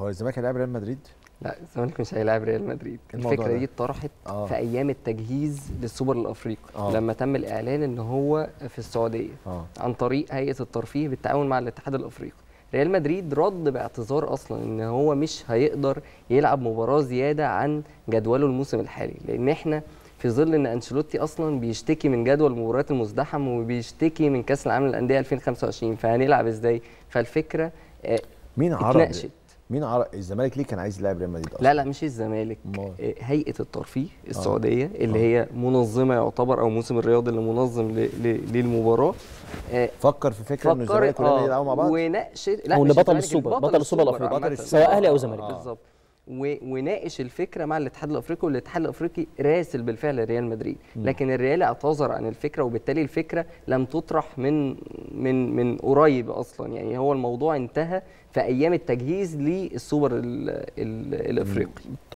هو الزمالك هيلاعب ريال مدريد لا الزمالك مش هيلاعب ريال مدريد الموضوع الفكره ده؟ دي اتطرحت آه. في ايام التجهيز للسوبر الافريقي آه. لما تم الاعلان ان هو في السعوديه اه عن طريق هيئه الترفيه بالتعاون مع الاتحاد الافريقي ريال مدريد رد باعتذار اصلا ان هو مش هيقدر يلعب مباراه زياده عن جدوله الموسم الحالي لان احنا في ظل ان انشيلوتي اصلا بيشتكي من جدول المباريات المزدحم وبيشتكي من كاس العالم للانديه 2025 فهنلعب ازاي فالفكره آه، مين عرض اتناقشت مين عرض الزمالك ليه كان عايز يلعب ريال مدريد اصلا لا لا مش الزمالك أمال؟ آه، هيئه الترفيه السعوديه اللي هي منظمه يعتبر او موسم الرياضي اللي منظم ل- ل- للمباراه آه، فكر في فكره ان الزمالك فكرت وريال مدريد اه يلعبوا مع بعض وناقشت أو اللي مش بطل الزمالك، السوبر، البطل بطل السوبر الأفريقي. عامة. بطل السوبر. سواء اهلي او آه، زمالك بالظبط و- وناقش الفكره مع الاتحاد الافريقي والاتحاد الافريقي راسل بالفعل ريال مدريد لكن الريال اعتذر عن الفكره وبالتالي الفكره لم تطرح من من من قريب اصلا يعني هو الموضوع انتهى في ايام التجهيز للسوبر ال- ال- الافريقي